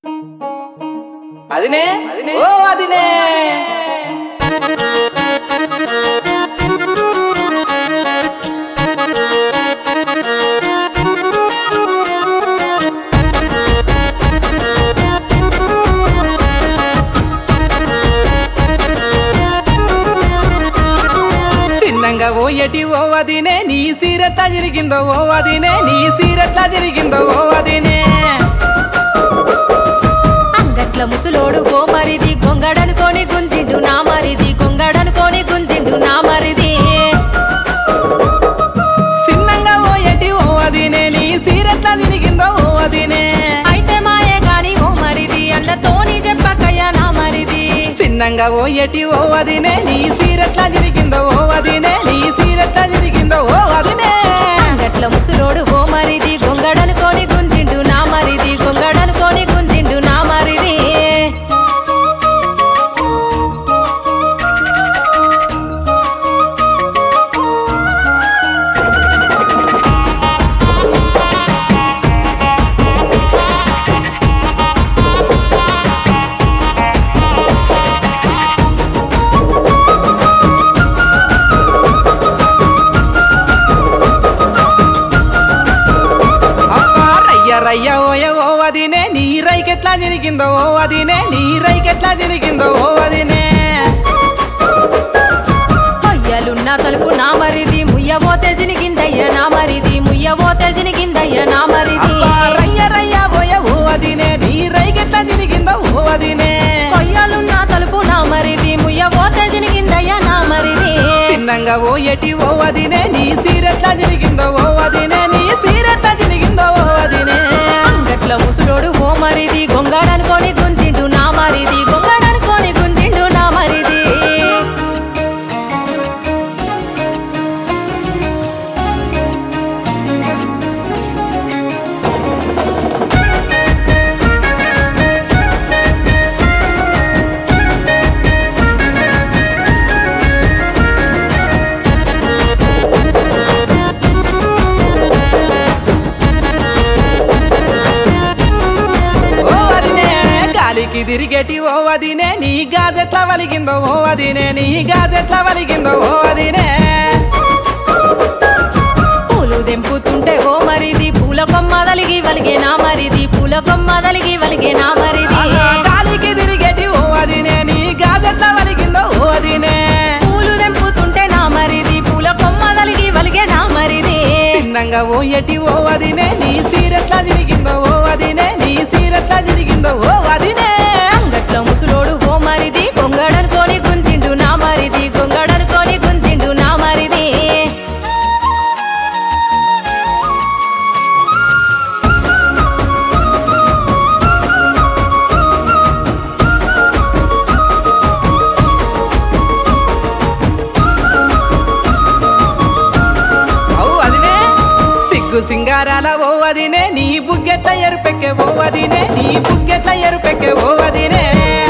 అదినే ఓ అదినే చిన్నంగా ఓ ఎటి ఓ అదినే నీ సీరెట్లా జరిగిందో ఓ అదినే నీ సీరెట్లా జరిగిందో ఓ అదినే అంగట్ల ముసులోడు ఓ మరిది గొంగడనుకోని గుంజిండు నా మరిది గొంగడనుకోని గుంజిండు నా మరిది చిన్నంగా ఓ ఎటి ఓ అదినే నీ సీరెట్లా జరిగిందో ఓ అదినే అయితే మాయే గాని ఓ మరిది అన్నతోని చెప్పకయ్యా నా మరిది చిన్నంగా ఓ ఎటి ఓ అదినే నీ సీరెట్లా జరిగిందో ఓ అదినే నీ సీరెట్లా జరిగిందో ఓ అదినే అంగట్ల ముసులోడు ఓ మరిది గొంగడనుకోని గుంజిండు నా మరిది గొంగడనుకోని గుంజిండు నా మరిది అబ్బా రయ్య రయ్య ఓయ ఓ అదినే నీ రైకెట్లా జరిగిందో ఓ అదినే నీ రైకెట్లా జరిగిందో ఓ అదినే కొయ్యలున్న తలుపు నా మరిది ముయ్యబోతే జినిగిందయ్య నా మరిది ముయ్యబోతే జినిగిందయ్య నా మరిది అబ్బా రయ్య రయ్య ఓయ ఓ అదినే నీ రైకెట్లా జరిగిందో ఓ అదినే కొయ్యలున్న తలుపు నా మరిది ముయ్యబోతే జినిగిందయ్య నా మరిది చిన్నంగా ఓ ఎటి ఓ అదినే నీ సీరెట్లా జరిగిందో ఓ అదినే నీ సీరెట్లా జరిగిందో ఓ అదినే అంగట్ల ముసులోడు ఓ మరిది గొంగడనుకోని గుంజిండు నా మరిది గొంగడనుకోని గుంజిండు నా మరిది ఓ అదినే గాలికి తిరిగేటి ఓ అదినే నీ గాజెట్లా వలిగిందో ఓ అదినే నీ గాజెట్లా వలిగిందో ఓ అదినే పూలు దెంపుతుంటే ఓ మరిది పూల కొమ్మ దలిగి వలిగే నా మరిది పూల కొమ్మ దలిగి వలిగే నా మరిది అలా గాలికి తిరిగేటి ఓ అదినే నీ గాజెట్లా వలిగిందో ఓ అదినే పూలు దెంపుతుంటే నా మరిది పూల కొమ్మ దలిగి వలిగే నా మరిది చిన్నంగా ఓ ఎటి ఓ అదినే నీ సీరెట్లా జరిగిందో ఓ అదినే నీ సీరెట్లా జరిగిందో ఓ అదినే అంగట్ల ముసులోడు ఓ మరిది గొంగడనుకోని గుంజిండు నా మరిది గొంగడనుకోని గుంజిండు నా మరిది అవు అదినే సిగ్గు సింగారాల ఓ అదినే నీ బుగ్గెట్ల ఎరుపెక్కే ఓ అదినే నీ బుగ్గెట్ల ఎరుపెక్కే ఓ అదినే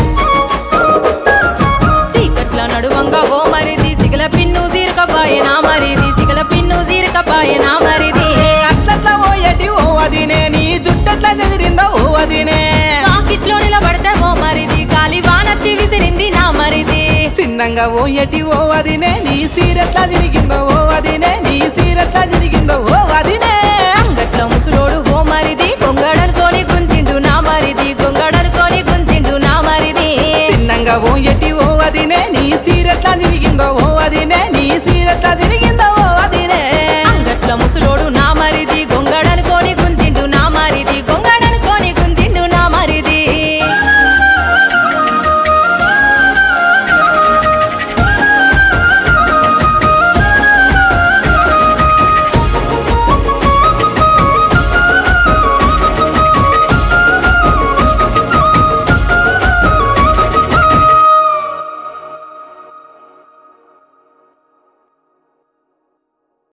సీకట్ల నడువంగా ఓ మరిది సిగల పిన్ను జీరకపాయే నా మరిది సిగల పిన్ను జీరకపాయే నా మరిది అట్లట్లా ఓ ఎటి ఓ అదినే నీ జుట్టెట్లా చెదిరిందో ఓ అదినే పాకిట్లో నిలబడితే ఓ మరిది గాలి వానచ్చి విసిరింది నా మరిది చిన్నంగా ఓ ఎటి ఓ అదినే నీ సీరెట్లా జరిగిందో ఓ అదినే నీ సీరెట్లా జరిగిందో ఓ అదినే